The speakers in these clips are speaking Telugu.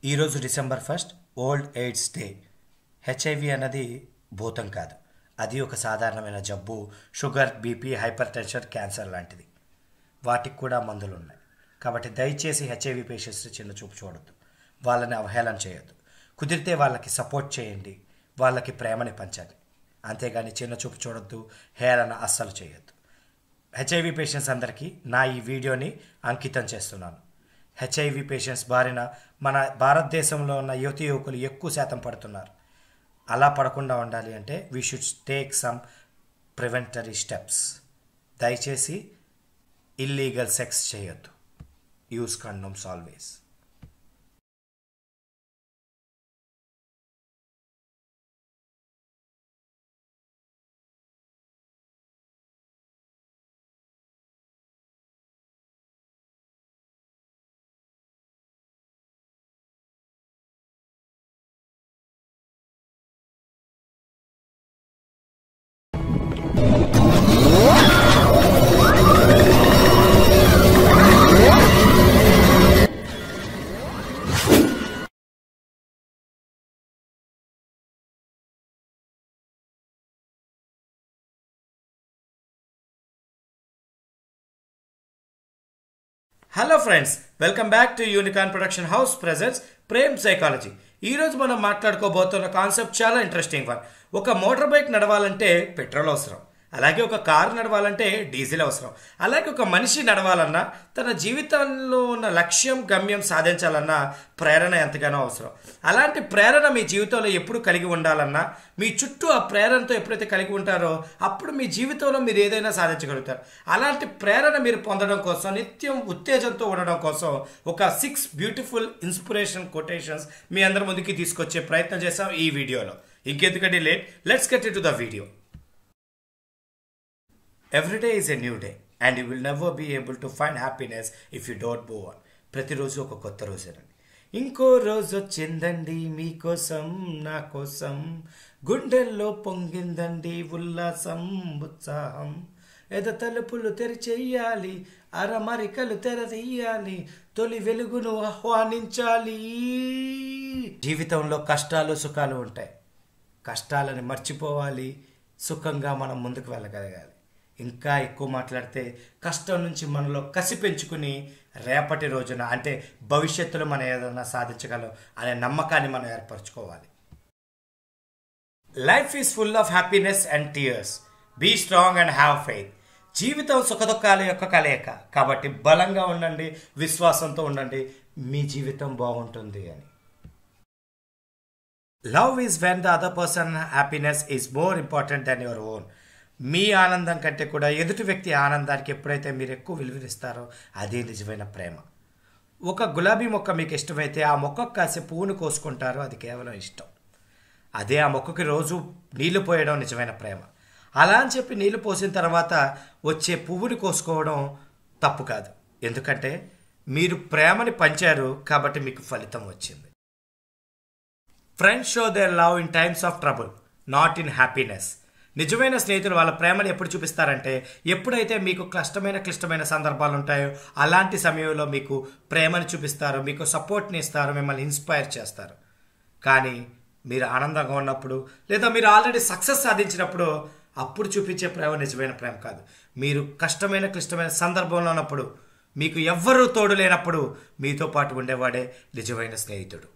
ఈరోజు December first world AIDS day HIV అన్నది భూతం కాదు అది ఒక సాధారణమైన జబ్బు sugar BP hypertension cancer లాంటిది వాటికి కూడా మందులు ఉన్నాయి కాబట్టి దయచేసి హెచ్ఐవి పేషెంట్స్ చిన్న చూపు చూడొద్దు వాళ్ళని అవహేళన చేయొద్దు కుదిరితే వాళ్ళకి సపోర్ట్ చేయండి వాళ్ళకి ప్రేమని పంచండి అంతేగాని చిన్న చూపు చూడొద్దు హేళన అస్సలు చేయొద్దు హెచ్ఐవి పేషెంట్స్ అందరికీ నా ఈ వీడియోని అంకితం చేస్తున్నాను హెచ్ఐవి పేషెంట్స్ బారిన మన భారతదేశంలో ఉన్న యువతి యువకులు ఎక్కువ శాతం పడుతున్నారు అలా పడకుండా ఉండాలి అంటే we should take some preventive steps దయచేసి ఇల్లీగల్ సెక్స్ చేయొద్దు use condoms always hello friends welcome back to unicorn production house presents Prem psychology ఈరోజు మనం మాట్లాడుకోబోతున్న కాన్సెప్ట్ చాలా ఇంట్రెస్టింగ్ వన్ ఒక మోటార్ బైక్ నడవాలంటే పెట్రోల్ అవసరం అలాగే ఒక కారు నడవాలంటే డీజిల్ అవసరం అలాగే ఒక మనిషి నడవాలన్నా తన జీవితంలో ఉన్న లక్ష్యం గమ్యం సాధించాలన్నా ప్రేరణ ఎంతగానో అవసరం అలాంటి ప్రేరణ మీ జీవితంలో ఎప్పుడు కలిగి ఉండాలన్నా మీ చుట్టూ ఆ ప్రేరణతో ఎప్పుడైతే కలిగి ఉంటారో అప్పుడు మీ జీవితంలో మీరు ఏదైనా సాధించగలుగుతారు అలాంటి ప్రేరణ మీరు పొందడం కోసం నిత్యం ఉత్తేజంతో ఉండడం కోసం ఒక సిక్స్ బ్యూటిఫుల్ ఇన్స్పిరేషన్ కొటేషన్స్ మీ అందరి ముందుకి తీసుకొచ్చే ప్రయత్నం చేసాం ఈ వీడియోలో ఇంకెందుకంటే late let's get to the video every day is a new day and you will never be able to find happiness if you don't move on ప్రతిరోజు ఒక కొత్త రోజేనండి ఇంకో రోజు వచ్చిందండి మీకోసం నా కోసం గుండెల్లో పొంగిందండి ఉల్లాసం ఉత్సాహం ఎద తలుపులు తెరిచెయ్యాలి అరమరికలు తెరదీయాలి తొలి వెలుగును ఆహ్వానించాలి జీవితంలో కష్టాలు సుఖాలు ఉంటాయి కష్టాలను మర్చిపోవాలి సుఖంగా మనం ముందుకు వెళ్ళగలగాలి ఇంకా ఎక్కువ మాట్లాడితే కష్టం నుంచి మనలో కసి పెంచుకుని రేపటి రోజున అంటే భవిష్యత్తులో మనం ఏదైనా సాధించగలం అనే నమ్మకాన్ని మనం ఏర్పరచుకోవాలి life is full of happiness and tears be strong and have faith జీవితం సుఖదుఖాల యొక్క కలయిక కాబట్టి బలంగా ఉండండి విశ్వాసంతో ఉండండి మీ జీవితం బాగుంటుంది అని love is when the other person happiness is more important than your own మీ ఆనందం కంటే కూడా ఎదుటి వ్యక్తి ఆనందానికి ఎప్పుడైతే మీరు ఎక్కువ విలువనిస్తారో అదే నిజమైన ప్రేమ ఒక గులాబీ మొక్క మీకు ఇష్టమైతే ఆ మొక్కకు కాసే పువ్వును కోసుకుంటారో అది కేవలం ఇష్టం అదే ఆ మొక్కకి రోజు నీళ్లు పోయడం నిజమైన ప్రేమ అలా అని చెప్పి నీళ్లు పోసిన తర్వాత వచ్చే పువ్వుని కోసుకోవడం తప్పు కాదు ఎందుకంటే మీరు ప్రేమని పంచారు కాబట్టి మీకు ఫలితం వచ్చింది friends show their love in times of trouble not in happiness నిజమైన స్నేహితులు వాళ్ళ ప్రేమను ఎప్పుడు చూపిస్తారంటే ఎప్పుడైతే మీకు కష్టమైన క్లిష్టమైన సందర్భాలు ఉంటాయో అలాంటి సమయంలో మీకు ప్రేమను చూపిస్తారు మీకు సపోర్ట్ని ఇస్తారు మిమ్మల్ని ఇన్స్పైర్ చేస్తారు కానీ మీరు ఆనందంగా ఉన్నప్పుడు లేదా మీరు ఆల్రెడీ సక్సెస్ సాధించినప్పుడు అప్పుడు చూపించే ప్రేమ నిజమైన ప్రేమ కాదు మీరు కష్టమైన క్లిష్టమైన సందర్భంలో ఉన్నప్పుడు మీకు ఎవ్వరూ తోడు లేనప్పుడు మీతో పాటు ఉండేవాడే నిజమైన స్నేహితుడు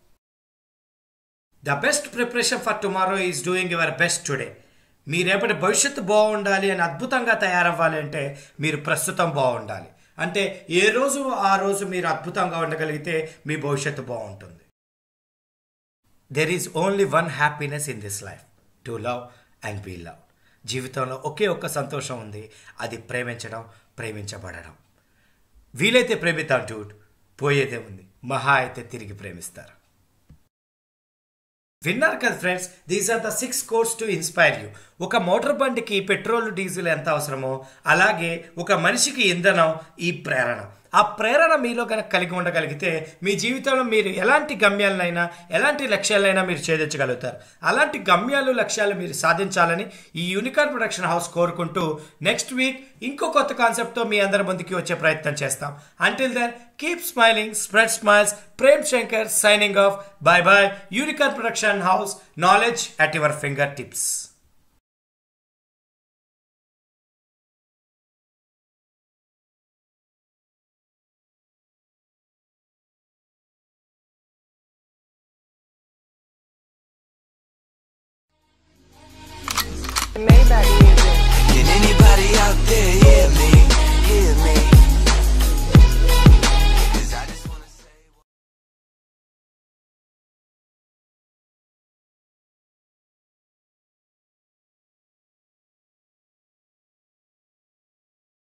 the best preparation for tomorrow is doing your best today మీ రేపటి భవిష్యత్తు బాగుండాలి అని అద్భుతంగా తయారవ్వాలి అంటే మీరు ప్రస్తుతం బాగుండాలి అంటే ఏ రోజు ఆ రోజు మీరు అద్భుతంగా ఉండగలిగితే మీ భవిష్యత్తు బాగుంటుంది there is only one happiness in this life to love and be love జీవితంలో ఒకే ఒక్క సంతోషం ఉంది అది ప్రేమించడం ప్రేమించబడడం వీలైతే ప్రేమిద్దాం డూడ్ పోయేదే ఉంది మహా అయితే తిరిగి ప్రేమిస్తారు విన్నారు కదా friends these are the six quotes to inspire you ఒక మోటార్ బండికి పెట్రోల్ డీజిల్ ఎంత అవసరమో అలాగే ఒక మనిషికి ఇంధనం ఈ ప్రేరణ ఆ ప్రేరణ మీలో కనుక కలిగి ఉండగలిగితే మీ జీవితంలో మీరు ఎలాంటి గమ్యాలనైనా ఎలాంటి లక్ష్యాలైనా మీరు ఛేదించగలుగుతారు అలాంటి గమ్యాలు లక్ష్యాలు మీరు సాధించాలని ఈ యూనికార్న్ ప్రొడక్షన్ హౌస్ కోరుకుంటూ నెక్స్ట్ వీక్ ఇంకో కొత్త కాన్సెప్ట్తో మీ అందరి ముందుకి వచ్చే ప్రయత్నం చేస్తాం until then keep smiling spread smiles Prem Shankar signing off bye bye unicorn production house knowledge at your fingertips Maybach music. Can anybody out there